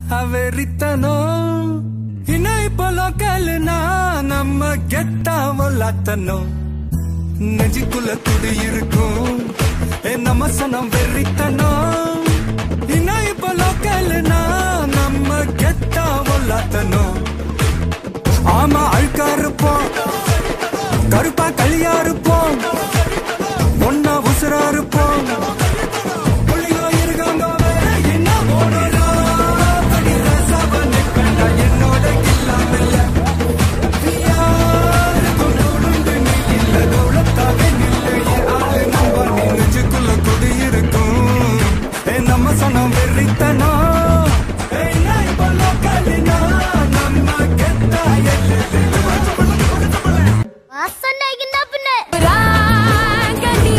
வெறித்தனம் இன்னும் இப்போ லோக்கல்னா நம்ம கெட்டா வல்லாத்தனும் நெஞ்சுக்குள்ள துடி இருக்கும் ஏ நம்ம சனம் வெறித்தனம் இன்னும் இப்போ லோக்கல்னா நம்ம கெட்டா வல்லாத்தனும் ஆமா அழுக்கா இருப்போம் கருப்பா களியா இருப்போம் ஒன்னா உசுரா இருப்போம் புள்ளியோ இருக்காங்க வேற என்ன ஓடுறா படிர சபனை கண்டா என்னோட இல்லாமல்ல யாருக்கும் நோடுண்டு நீ இல்ல தௌலத்தாவே நில்லு என் ஆளு நம்ப நீ நெஞ்சுக்குள்ள குடி இருக்கும் ஏ நம்ம சனம் வெறித்தனம் ஏய் நான் இப்போ லோக்கல்னா நம்ம கெத்தா எல்லை வாசனைக்குன்னா பின்ன சுராங்கனி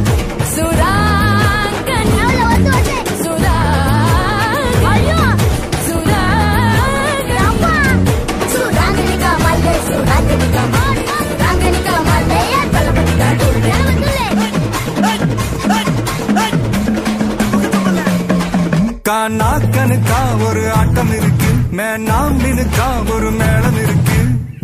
சுராங்கனி அவள வந்து வந்து சுராங்கனி ஐயோ சுராங்கனி அம்மா சுராங்கனி கமலே சுராங்கனி கமலே சுராங்கனி கமலே தலபதி தாடு கானாக்கனுக்கா ஒரு ஆட்டம் இருக்கு மேனாம்பினுக்கா ஒரு மேளம் இருக்கு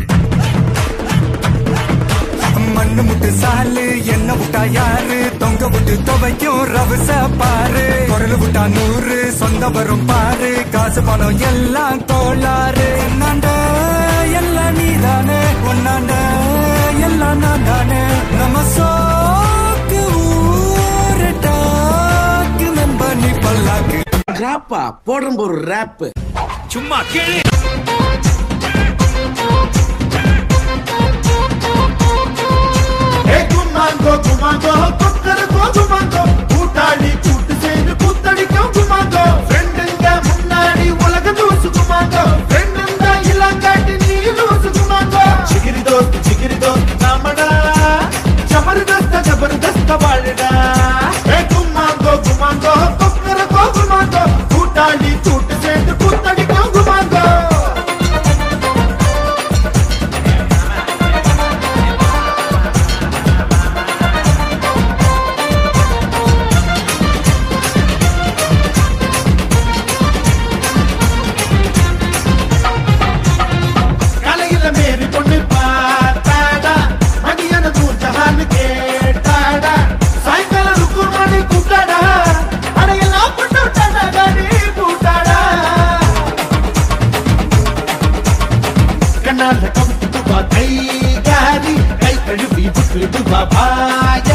மண்ணு முட்டு சாலு என்ன விட்டா யாரு தொங்க விட்டு துவைக்கும் ரவச பாரு குரல் விட்டா நூறு சொந்த வரும் பாரு காசு பணம் எல்லாம் கோளாறு என்னாண்ட எல்லாம் நீதானே ஒன்னாண்ட எல்லாம் நான் தானே நம்ம சோக்கு ஊரு டாக்கு நம்ப நீ பல்லாக்கு ராப்பா போடுற ஒரு ரேப்பு சும்மா கேளு குமாங்கோ குமாங்கோ கொக்கரக்கோ குமாங்கோ கூட்டாளி கூட்டு சேர்ந்து கூத்தடிக்கும் குமாங்கோ ஃப்ரெண்டுங்க முன்னாடி உலக தூசு குமாங்கோ ஃப்ரெண்டுங்க இல்லாங்காட்டி நீ லூசு குமாங்கோ சிகிரி தோஸ்து சிகிரி தோஸ்து நாமடா ஜபர்தஸ்த ஜபர்தஸ்த வாழுடா ஏ குமாங்கோ குமாங்கோ கொக்கரக்கோ குமாங்கோ கூட்டாளி கூட்டு சேர்ந்து கூத்தடிக்கும் குமாங்கோ கலையில மேரி பொண்ணு பார்த்தாடா மதியான தூச்சகான்னு கேட்டாடா சாயங்காலம் ருக்கு மணி கூட்டாடா அடையெல்லாம் பொண்ணு விட்டாடா காடி கூட்டாடா கண்ணால கவுத்துவா கை காரி கை கழுவி புட்டு பாபாய